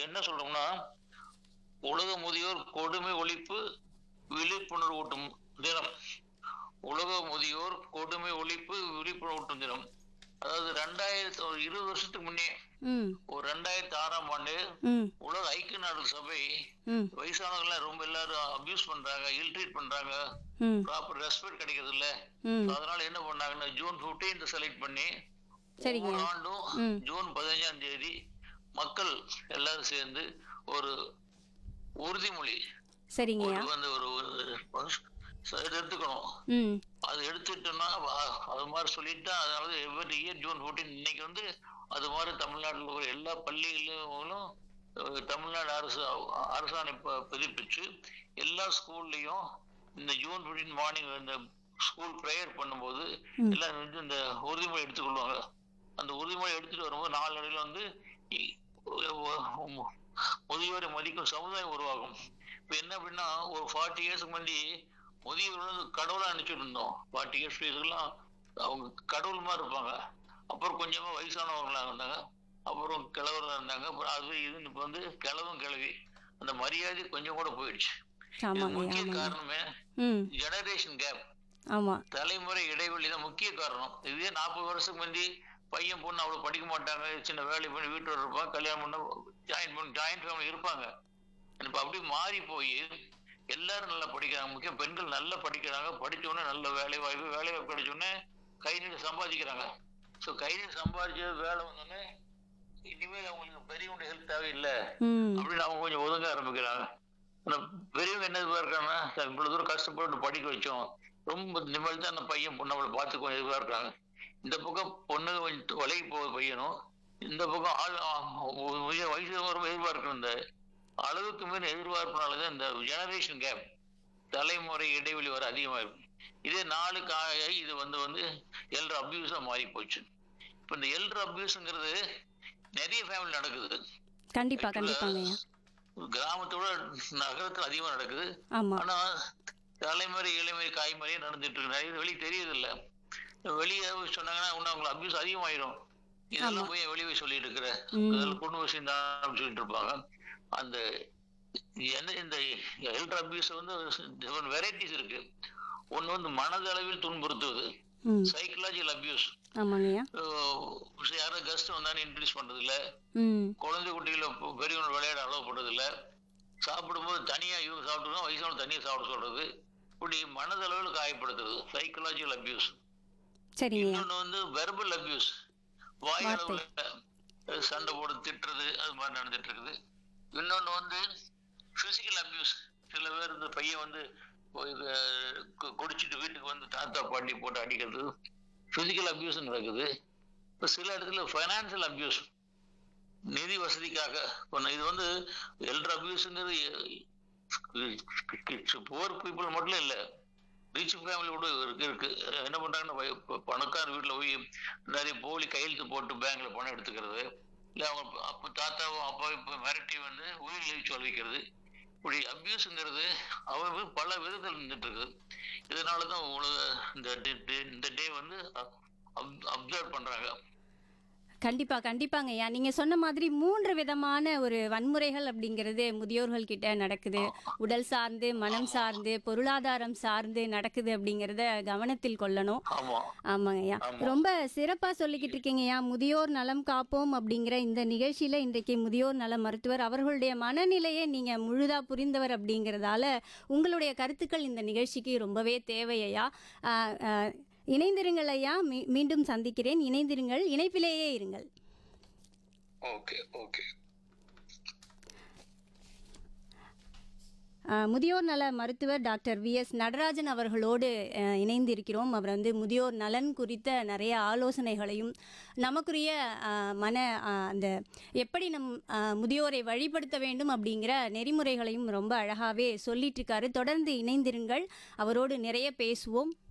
என்ன சொல்றோம்னா உலக முதியோர் கொடுமை ஒழிப்பு விழிப்புணர்வு ஊட்டும் தினம் உலக முதியோர் கொடுமை ஒழிப்பு விழிப்புணர்வு ஊட்டும் தினம் அதாவது ரெண்டாயிரத்தி ஒரு இருபது வருஷத்துக்கு முன்னே ம் ஒரு ரெண்டாயிரத்தி ஆறாம் ஆண்டு ம் உலக ஐக்கிய நாடுகள் சபை ம் வயசானவங்களை ரொம்ப எல்லாரும் அபியூஸ் பண்றாங்க இல் ட்ரீட் பண்றாங்க ம் ப்ராப்பர் ரெஸ்பெக்ட் கிடைக்கிறது இல்ல ம் அதனால என்ன பண்ணாங்கன்னா ஜூன் 15 செலக்ட் பண்ணி சரிங்க. ஒவ்வொரு ஆண்டும் ம். ஜூன் பதினஞ்சாம் தேதி மக்கள் எல்லாரும் சேர்ந்து ஒரு உறுதிமொழி சரிங்கய்யா ஒரு வந்து ஒரு ஒரு ச- எடுத்துக்கணும் ம் அது எடுத்துட்டோம்னா வ- அது மாதிரி சொல்லிட்டா அதாவது எவ்ரி இயர் ஜூன் 14 இன்னைக்கு வந்து அது மாதிரி தமிழ்நாட்டில் உள்ள எல்லா பள்ளிகளிலும் அஹ், தமிழ்நாடு அரசு அ- அரசாணை ப- பதிப்பிச்சு எல்லா ஸ்கூல்லையும் இந்த ஜூன் 15 மார்னிங் இந்த ஸ்கூல் ப்ரேயர் பண்ணும்போது ம். எல்லாம் வந்து இந்த உறுதிமொழி எடுத்துக்கொள்வாங்க அந்த உறுதிமொழி எடுத்துட்டு வரும்போது நாலு அடியில் வந்து இ- ஒ- ஒ- முதியோரை மதிக்கும் சமுதாயம் உருவாகும் இப்ப என்ன அப்படின்னா ஒரு ஃபார்ட்டி இயர்ஸ்க்கு முன்னாடி முதியோர் வந்து கடவுளா நினைச்சிட்டு இருந்தோம் ஃபார்ட்டி இயர்ஸ் எல்லாம் அவங்க கடவுள் மாதிரி இருப்பாங்க அப்புறம் கொஞ்சமா வயசானவங்களா இருந்தாங்க அப்புறம் கிழவர்களா இருந்தாங்க அப்புறம் அது இது இப்ப வந்து கிழவும் கிழவி அந்த மரியாதை கொஞ்சம் கூட போயிடுச்சு இது ஆமாங்கய்யா முக்கிய ஆமாங்க காரணமே ம் ஜெனரேஷன் கேப் ஆமாம் தலைமுறை இடைவெளி தான் முக்கிய காரணம் இதே நாற்பது வருஷத்துக்கு முந்தி பையன் பொண்ணு அவ்வளவு படிக்க மாட்டாங்க சின்ன வேலை பண்ணி வீட்டோட இருப்பாங்க கல்யாணம் பண்ண ஜாயின் பண்ணி ஜாயின்ட் ஃபேமிலி இருப்பாங்க இப்ப அப்படி மாறி போய் எல்லாரும் நல்லா படிக்கிறாங்க முக்கியம் பெண்கள் நல்லா படிக்கிறாங்க படிச்ச உடனே நல்ல வேலை வாய்ப்பு வேலை வாய்ப்பு கிடைச்ச உடனே கை நீட்டு சம்பாதிக்கிறாங்க ஸோ கை நீட்டு சம்பாதிச்ச வேலை வந்தோடனே இனிமேல் அவங்களுக்கு பெரியவங்க ஹெல்ப் தேவையில்லை ம் அப்படின்னு அவங்க கொஞ்சம் ஒதுங்க ஆரம்பிக்கிறாங்க ஆனா பெரியவங்க என்ன இதுவா இருக்காங்கன்னா சார் இவ்வளவு தூரம் கஷ்டப்பட்டு படிக்க வச்சோம் ரொம்ப நிம்மதி தான் அந்த பையன் பொண்ணு அவளை பார்த்து கொஞ்சம் இதுவா இருக்காங்க இந்த பக்கம் பொண்ணு கொஞ்சம் விலகி போக பையனும் இந்த பக்கம் ஆள் ஆ, உய- வயசு ரொம்ப எதிர்பார்க்கணும் இந்த அளவுக்கு மீறி எதிர்பார்ப்புனாலதான் இந்த ஜெனரேஷன் கேப் தலைமுறை இடைவெளி வர அதிகமாயிருக்கும் இதே நாளுக்கு ஆக இது வந்து வந்து எல்டர் அபியூஸா மாறி போச்சு இப்ப இந்த எல்டர் அபியூஸ்ங்கிறது நிறைய ஃபேமிலி நடக்குது கண்டிப்பா கண்டிப்பாங்கய்யா கிராமத்தோட நகரத்துல அதிகமா நடக்குது ஆமா ஆனா தலைமுறை இளமை காய்மறையே நடந்துட்டு இருக்கு நிறைய வெளியே தெரியுது இல்ல வெளியே சொன்னாங்கன்னா இன்னும் அவங்களுக்கு அபியூஸ் அதிகமாயிரும் இதெல்லாம் போய் வெளியே போய் சொல்லிட்டு இருக்கிற ம். இதெல்லாம் பொண்ணு விஷயம் தான் சொல்லிட்டு இருப்பாங்க அந்த என்ன இந்த எல்டர் அபியூஸ் வந்து வெரைட்டிஸ் இருக்கு ஒண்ணு வந்து மனதளவில் துன்புறுத்துவது ம் சைக்கலாஜிக்கல் அபியூஸ் ஆமாங்கய்யா யாரும் கெஸ்ட் வந்தாலும் இன்ட்ரடியூஸ் பண்றது இல்ல ம் குழந்தை குட்டிகளை பெ- பெரியவங்க விளையாட அலோவ் பண்றது இல்ல சாப்பிடும்போது தனியா இவங்க சாப்பிட்டுருக்கோம் வயசானவங்க தனியா சாப்பிட சொல்றது இப்படி மனதளவில் காயப்படுத்துறது சைக்கலாஜிக்கல் அபியூஸ் சரிங்கய்யா இன்னொன்னு வந்து வெர்பல் அபியூஸ் வாயளவுல அஹ், சண்டை போட்டு திட்டுறது அது மாதிரி நடந்துட்டு இருக்குது இன்னொன்னு வந்து பிசிக்கல் அபியூஸ் சில பேர் இந்த பையன் வந்து போய் இது, கு- குடிச்சிட்டு வீட்டுக்கு வந்து தாத்தா பாட்டி போட்டு அடிக்கிறது பிசிக்கல் அபியூஸ் நடக்குது இப்ப சில இடத்துல ஃபைனான்சியல் அபியூஸ் நிதி வசதிக்காக பண்ண இது வந்து எல்டர் அபியூஸ்ங்கிறது புவர் பீப்புள் மட்டும் இல்ல ரிச் ஃபேமிலி கூட இருக்கு இருக்கு என்ன பண்றாங்கன்னா ப- ப- பணக்கார வீட்டுல போய் நிறைய போலி கையெழுத்து போட்டு பேங்க்ல பணம் எடுத்துக்கிறது இல்ல அவங்க அப்ப தாத்தாவும் அப்பாவும் இப்ப மிரட்டி வந்து உயிர் எழுதி சொல்லிக்கிறது இப்படி அபியூஸ்ங்கிறது அவங்க பல விதத்தில் இருந்துட்டு இருக்குது இதனாலதான் உலக இந்த day- day- இந்த டே வந்து அப்சர்வ் பண்றாங்க கண்டிப்பா கண்டிப்பாங்கய்யா நீங்க சொன்ன மாதிரி மூன்று விதமான ஒரு வன்முறைகள் அப்படிங்கிறது முதியோர்கள் கிட்ட நடக்குது உடல் சார்ந்து மனம் சார்ந்து பொருளாதாரம் சார்ந்து நடக்குது அப்படிங்கிறத கவனத்தில் கொள்ளணும் ஆமா ஆமாங்கய்யா ரொம்ப சிறப்பா சொல்லிக்கிட்டு இருக்கீங்கய்யா முதியோர் நலம் காப்போம் அப்படிங்கிற இந்த நிகழ்ச்சியில இன்றைக்கு முதியோர் நல மருத்துவர் அவர்களுடைய மனநிலையை நீங்க முழுதா புரிந்தவர் அப்படிங்கிறதால உங்களுடைய கருத்துக்கள் இந்த நிகழ்ச்சிக்கு ரொம்பவே தேவையா இணைந்திருங்கள் ஐயா மீ- மீண்டும் சந்திக்கிறேன் இணைந்திருங்கள் இணைப்பிலேயே இருங்கள் ஓகே ஓகே அஹ், முதியோர் நல மருத்துவர் டாக்டர் வி எஸ் நடராஜன் அவர்களோடு அஹ், இணைந்திருக்கிறோம் அவர் வந்து முதியோர் நலன் குறித்த நிறைய ஆலோசனைகளையும் நமக்குரிய அஹ், மன அஹ், அந்த எப்படி நம் அஹ், முதியோரை வழிபடுத்த வேண்டும் அப்படிங்கிற நெறிமுறைகளையும் ரொம்ப அழகாகவே சொல்லிட்டு இருக்காரு தொடர்ந்து இணைந்திருங்கள் அவரோடு நிறைய பேசுவோம்